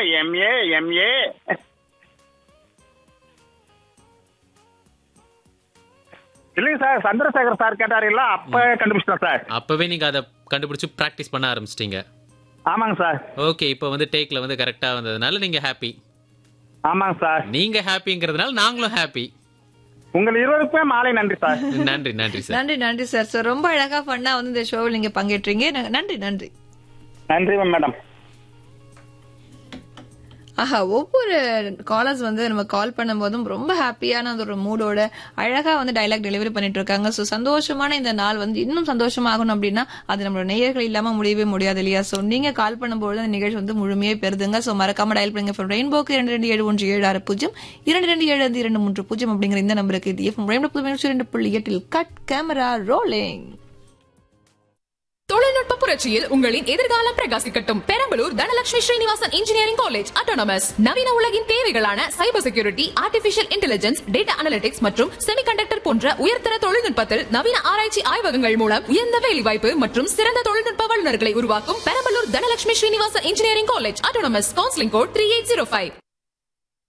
MA MA இல்லைங்க sir Chandrasekhar sir கேட்டாருல்ல அப்ப கண்டுபிடிச்சிட்டேன் சார் அப்பவே நீங்க அதை கண்டுபிடிச்சு பிராக்டிஸ் பண்ண ஆரம்பிச்சிட்டீங்க ஆமாங்க சார் ஓகே இப்போ வந்து டேக்ல வந்து கரெக்டா வந்ததுனால நீங்க ஹாப்பி ஆமாங்க சார் நீங்க ஹாப்பிங்கிறதுனால நாங்களும் ஹாப்பி உங்கள் இருவருக்குமே மாலை நன்றி சார் நன்றி நன்றி சார் நன்றி நன்றி சார் சார் ரொம்ப அழகா பண்ணா வந்து இந்த ஷோவில் நீங்க பங்கேற்றீங்க ந- நன்றி நன்றி நன்றி மேடம் ஆஹா ஒவ்வொரு காலர்ஸ் வந்து நம்ம கால் பண்ணும்போதும் ரொம்ப ஹாப்பியான அந்த ஒரு மூடோட அழகா வந்து டைலாக் டெலிவரி பண்ணிட்டு இருக்காங்க ஸோ சந்தோஷமான இந்த நாள் வந்து இன்னும் சந்தோஷமாகணும் அப்படின்னா அது நம்மளோட நேயர்கள் இல்லாம முடியவே முடியாது இல்லையா ஸோ நீங்க கால் பண்ணும்போது அந்த நிகழ்ச்சி வந்து முழுமையே பெறுதுங்க ஸோ மறக்காம டயல் பண்ணுங்க ஃப்ரம் ரெயின்போக்கு இரண்டு ரெண்டு ஏழு ஒன்று ஏழு ஆறு பூஜ்ஜியம் இரண்டு ரெண்டு ஏழு ஐந்து இரண்டு மூன்று பூஜ்ஜியம் அப்படிங்கிற இந்த நம்பருக்கு இது எஃப்எம் ரெயின்போ புதுமை ரெண்டு புள்ளி எட்டில் கட் கேமரா ரோலிங் தொழில்நுட்ப புரட்சியில் உங்களின் எதிர்காலம் பிரகாசிக்கட்டும் Perambalur Dhanalakshmi Srinivasan engineering college autonomous நவீன உலகின் தேவைகளான cyber security artificial intelligence data analytics மற்றும் செமிகண்டக்டர் போன்ற உயர்தர தொழில்நுட்பத்தில் நவீன ஆராய்ச்சி ஆய்வகங்கள் மூலம் உயர்ந்த வேலைவாய்ப்பு மற்றும் சிறந்த தொழில்நுட்ப வல்லுநர்களை உருவாக்கும் Perambalur Dhanalakshmi Srinivasan engineering college autonomous counselling code three eight zero five